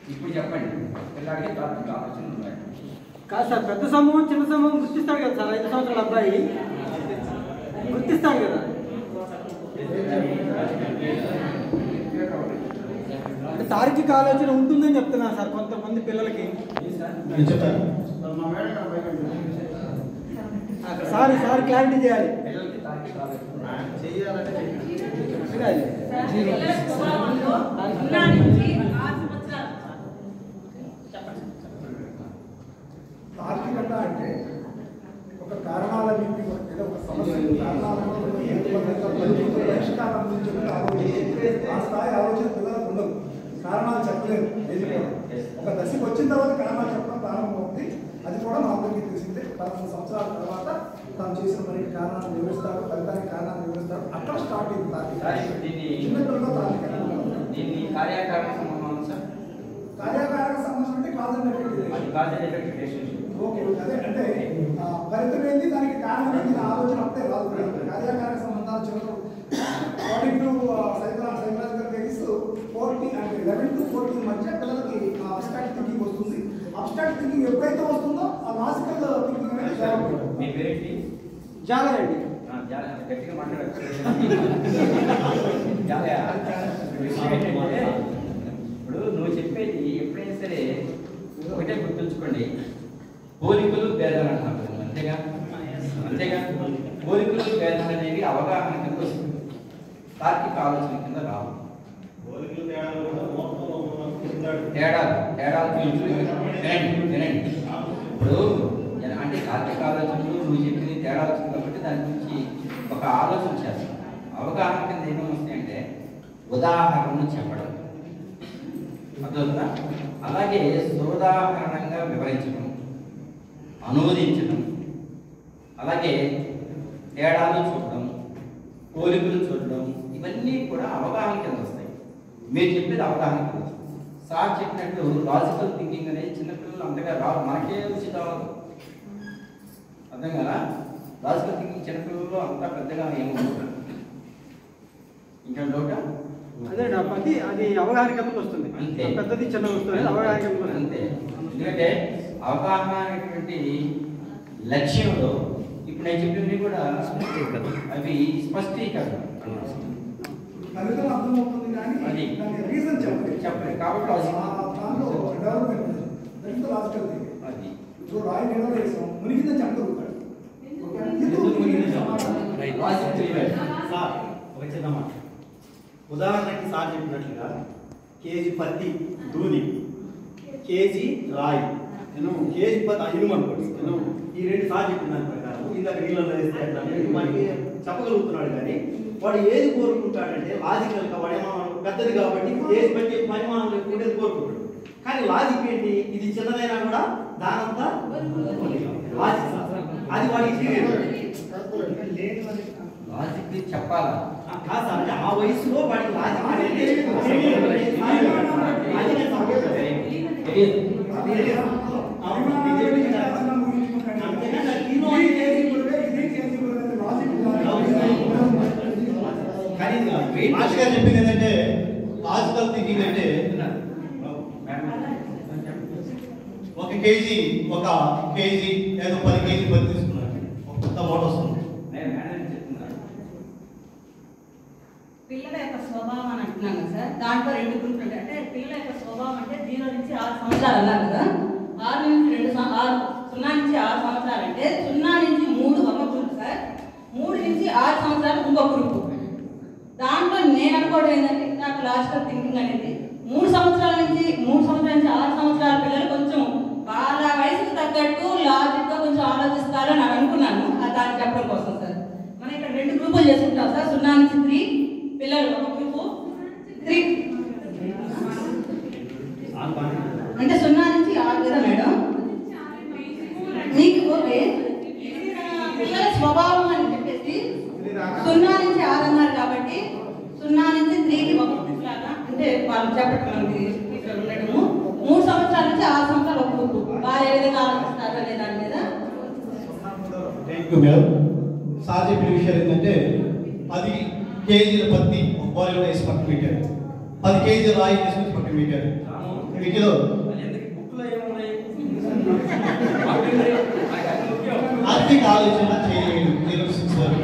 ఇప్పుడు చెప్పండి పిల్లాడికి తాత్విక ఆలోచనలు ఉన్నాయి కాదు సార్ పెద్ద సమూహం చిన్న సమూహం గుర్తిస్తాడు కదా సార్ ఐదు సంవత్సరాల అబ్బాయి గుర్తిస్తాడు కదా అంటే తార్కిక ఆలోచన ఉంటుందని చెప్తున్నారు సార్ కొంతమంది పిల్లలకి నేను చెప్తాను అక్కడ సార్ సార్ క్లారిటీ చేయాలి పిల్లలకి తాత్విక ఆలోచన చెయ్యాలంటే చేయాలి. పిల్లల స్వభావంలో సున్నా నుంచి ఆరు సంవత్సరాలు చెప్పండి తార్కికత అంటే ఒక కారణాలన్నింటినీ కూడా ఏదో ఒక సమస్యకు కారణాలను హేతుబద్ధంగా పరిమిత పరిష్కారం అందించకుండా ఆలోచించే ఆ స్థాయి ఆలోచన పిల్లలకు ఉండదు కారణాలు చెప్పలేరు ఏది కూడా ఒక దశకు వచ్చిన తర్వాత కారణాలు చెప్పడం ప్రారంభమవుతుంది అది కూడా మా అందరికీ తెలిసిందే పదకొండు సంవత్సరాల తర్వాత తాను చేసిన పనికి కారణాలను వివరిస్తాడు ఫలితానికి కారణాలను వివరిస్తాడు అక్కడ స్టార్ట్ అయింది సార్ తార్కిక ఇప్పుడు దీన్ని చిన్నపిల్లల్లో తార్కికత ఉండదు. దీన్ని కార్యకారణ సంబంధం సార్ కార్యకారక సంబంధం అంటే కాజ్ అండ్ ఎఫెక్ట్ రిలేషన్. అది cause and effect relationship okay అదే అంటే ఆ, ఫలితం ఏంటి దానికి కారణం ఏంటి నా ఆలోచన అప్పుడే రాదు కార్యకారక సంబంధాలు చివరి అకార్డింగ్ టు సైకలా సైకలాజికల్ బేసిస్ ఫోర్టీన్ అంటే లెవెన్ టు ఫోర్టీన్ మధ్య పిల్లలకి అబ్స్ట్రాక్ట్ థింకింగ్ వస్తుంది అబ్స్ట్రాక్ట్ థింకింగ్ ఎప్పుడైతే వస్తుందో ఆ లాజికల్ థింకింగ్ అనేది డెవలప్ మీ అవుతుంది. పేరేంటి జాలారెడ్డి ఆ, జాల- గట్టిగా మాట్లాడచ్చు జాలయా? విషయం ఏంటంటే, ఇప్పుడు నువ్వు చెప్పేది ఎప్పుడైనా సరే ఒకటే గుర్తుంచుకోండి పోలికలు భేదాలు అంటున్నాం కదా, అంతేగా అంతేగా పోలికలు భేదాలు అనేవి అవగాహన కింద వస్తుంది తార్కిక ఆలోచన కింద రావు పోలికలు తేడాలు కూడా మోసంలో ఉన్నాడు తేడాలు తేడాలు చూసి వినండి వినండి ఇప్పుడు ఎన- అంటే తార్కిక ఆలోచనలు నువ్వు చెప్పింది తేడా వచ్చింది కాబట్టి దాని గురించి ఒక ఆలోచన చేస్తాం అవగాహన కింద ఏమేమి వస్తాయంటే ఉదాహరణను చెప్పడం అర్థవుతుందా అలాగే సోదాహరణంగా వివరించడం అనువదించడం అలాగే తేడాలు చూడడం పోలికలు చూడడం ఇవన్నీ కూడా అవగాహన కింద వస్తాయి మీరు చెప్పేది అవగాహన కింద వస్తుంది సార్ చెప్పినట్టు లాజికల్ థింకింగ్ అనేది చిన్నపిల్లలు అంతగా రాదు మనకే వచ్చి రావదు అర్థం కదా లాజికల్ థింకింగ్ చిన్నపిల్లల్లో అంతా పెద్దగా ఏముంటుంది ఇంకా డౌటా అదే అది అది అవగాహన కిందకు వస్తుంది అంతే. పెద్దది చిన్నది వస్తుంది అవగాహన కిందకు వస్తుంది అంతే ఎందుకంటే అవగాహన అనేటువంటి లక్ష్యంలో ఇప్పుడు నేను చెప్పినవి కూడా అవి స్పష్టీకరణ ఫలితం అర్థమవుతుంది కానీ అది. దాని రీజన్ చెప్పలేదు చెప్పలేదు కాబట్టి ఆ లాజికల్ దాంట్లో డెవలప్మెంట్ ఉంది దట్ లాజికల్ థింకింగ్ అది ఇప్పుడు రాయి నీళ్ళ వేసాం మునిగిందని చెప్పగలుగుతాడు ఓకే? ఎందుకు మునిగింది? సమాధానం. లాజిక్ తెలియదు. సార్ ఒక చిన్న మాట ఉదాహరణకి సార్ చెప్పినట్లుగా కేజీ పత్తి దూది కేజీ రాయి నేను కేజీ పత్తి ఇనుము అనుకోండి నేను ఈ రెండు సార్ చెప్పిన దాని ప్రకారం ఇందాక నీళ్ళలో వేస్తే ఎట్లా అనేది మనకి చెప్పగలుగుతున్నాడు కానీ వాడు ఏది కోరుకుంటాడంటే లాజికల్ గా వాడేమో పెద్దది కాబట్టి ఏది బట్టి పరిమాణం ఉండేది కోరుకుంటాడు కానీ లాజిక్ ఏంటి ఇది చిన్నదైనా కూడా దానంతా లాజిక్ సార్. అది వాడికి తెలియదు లాజిక్ చెప్పాలా కాదు సార్ అంటే ఆ వయసులో వాడికి లాజిక్ అనేది తెలియదు. అది నేను చెప్పలేదు. తెలియదు అవును, నేను చెప్పింది కదా. అంతేగాని నాకు హీరో అంటే కానీ ఇది కాదు. వెయిట్ మాస్టర్ గారు చెప్పింది ఏంటంటే లాజికల్ థింకింగ్ అంటే ఒక కేజీ ఒక కేజీ లేదా పది కేజీ పత్తి తీసుకున్నాను ఒక కొత్త మూట వస్తుంది నేను మేడం చెప్తున్నాను పిల్లల యొక్క స్వభావం అని అంటున్నాం కదా సార్ దాంట్లో రెండు గ్రూపులు ఉంటాయి అంటే పిల్లల యొక్క స్వభావం అంటే జీరో నుంచి ఆరు సంవత్సరాలు అన్నారు కదా ఆరు నుంచి రెండు సం- ఆరు సున్నా నుంచి ఆరు సంవత్సరాలు అంటే సున్నా నుంచి మూడు ఒక గ్రూప్ సార్ మూడు నుంచి ఆరు సంవత్సరాలు ఇంకో గ్రూప్ దాంట్లో నేను అనుకోవడం ఏంటంటే నాకు లాజికల్ థింకింగ్ అనేది మూడు సంవత్సరాల నుంచి మూడు సంవత్సరాల నుంచి ఆరు సంవత్సరాల పిల్లలు కొంచెం వాళ్ళ వయసుకు తగ్గట్టు లాజిక్ గా కొంచెం ఆలోచిస్తారు అని అనుకున్నాను అది దాన్ని చెప్పడం కోసం సార్ మనం ఇక్కడ రెండు గ్రూపులు చేసుకుంటాం సార్ సున్నా నుంచి త్రీ పిల్లలు ఒక గ్రూపు త్రీ అంటే సున్నా నుంచి ఆరు కదా మేడం మీకు ఓకే పిల్లల స్వభావం అని చెప్పేసి సున్నా నుంచి ఆరు అన్నారు కాబట్టి సున్నా నుంచి త్రీకి ఒక గ్రూప్ లాగా అంటే వాళ్ళు చెప్పడం మనకి ఇక్కడ ఉండడము మూడు సంవత్సరాల నుంచి ఆరు సంవత్సరాలు ఒక గ్రూప్ వాళ్ళు ఏ విధంగా ఆలోచిస్తారు అనే దాని మీద థ్యాంక్ యూ మేడం సార్ చెప్పిన విషయాలు ఏంటంటే పది కేజీల పత్తి ఒక బాలీలో వేసి పక్కన పెట్టారు పది కేజీల రాయి తీసుకొచ్చి పక్కన పెట్టారు వీటిలో బుక్లో ఏమున్నాయి ఆర్థిక ఆలోచన చేయలేదు జీరో సిక్స్ వరకు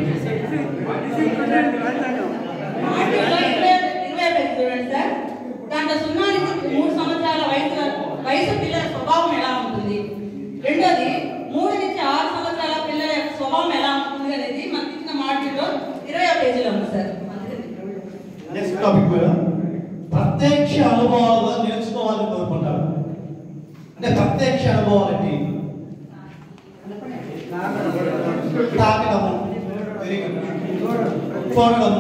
ఆర్టికల్ ఇరవై ఇరవై పేజీ చూడండి సార్ దాంట్లో సున్నా నుంచి మూడు సంవత్సరాల వయసు వయసు పిల్లల స్వభావం ఎలా ఉంటుంది రెండోది మూడు నుంచి ఆరు సంవత్సరాల పిల్లల యొక్క స్వభావం ఎలా ఉంటుంది అనేది మనకి ఇచ్చిన మాడ్యూల్లో ఇరవై పేజీలో ఉంది సార్ నెక్స్ట్ టాపిక్ కూడా ప్రత్యక్ష అనుభవాలుగా నేర్చుకోవాలని కోరుకుంటారు అంటే ప్రత్యక్ష అనుభవాలు అంటే ఏంటి? తాకడము వెరీ గుడ్ చూడడము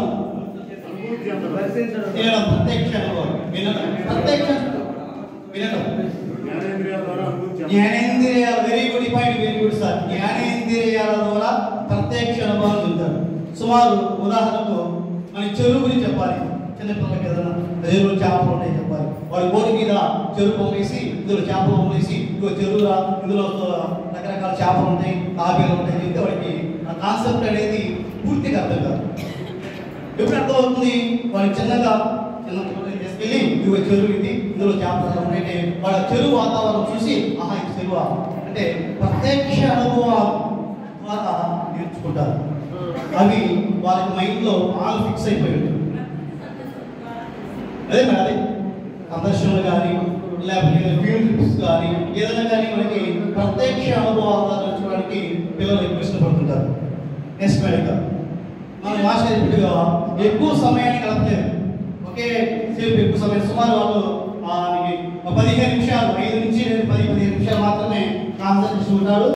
తినడం ప్రత్యక్ష అనుభవం వినడం ప్రత్యక్ష వినడం జ్ఞానేంద్రియాలు very good point very good sir జ్ఞానేంద్రియాల ద్వారా ప్రత్యక్ష అనుభవాలు చెందుతారు సుమారు ఉదాహరణకు మన చెరువు గురించి చెప్పాలి చిన్నపిల్లలకి ఏదైనా చెరువులో చేపలు ఉంటాయి చెప్పాలి వాడు బోర్డు మీద చెరువు పొంగేసి ఇందులో చేపలు పొంగేసి ఇంకో చెరువుల ఇందులో రకరకాల చేపలు ఉంటాయి తాబేలు ఉంటాయి చెప్తే వాడికి ఆ కాన్సెప్ట్ అనేది పూర్తిగా అర్థం కాదు ఎప్పుడు అర్థమవుతుంది వాడు చిన్నగా చిన్న పిల్లల్ని తీసుకెళ్ళి ఇదిగో చెరువు ఇది ఇందులో చేపలు ఉంటాయంటే వాళ్ళ చెరువు వాతావరణం చూసి ఆహా ఇది చెరువా అంటే ప్రత్యక్ష అనుభవాలు ద్వారా నేర్చుకుంటారు అవి వాళ్ళకి మైండ్లో బాగా ఫిక్స్ అయిపోయి ఉంటుంది అదే మరి అదే ప్రదర్శనలు కానీ లేకపోతే ఫీల్డ్ ట్రిప్స్ కానీ ఏదైనా కానీ మనకి ప్రత్యక్ష అనుభవాలు నేర్చుకోవడానికి పిల్లలు ఎక్కువ ఇష్టపడుతుంటారు నెక్స్ట్ మేడం మనం మాస్టర్ చెప్పినట్టుగా ఎక్కువ సమయాన్ని గడపలేరు ఒకే సేపు ఎక్కువ సమయం సుమారు వాళ్ళు ఆ, మనకి ఒక పదిహేను నిమిషాలు ఐదు నుంచి పది పదిహేను నిమిషాలు మాత్రమే కాన్సన్ట్రేషన్ ఉంటారు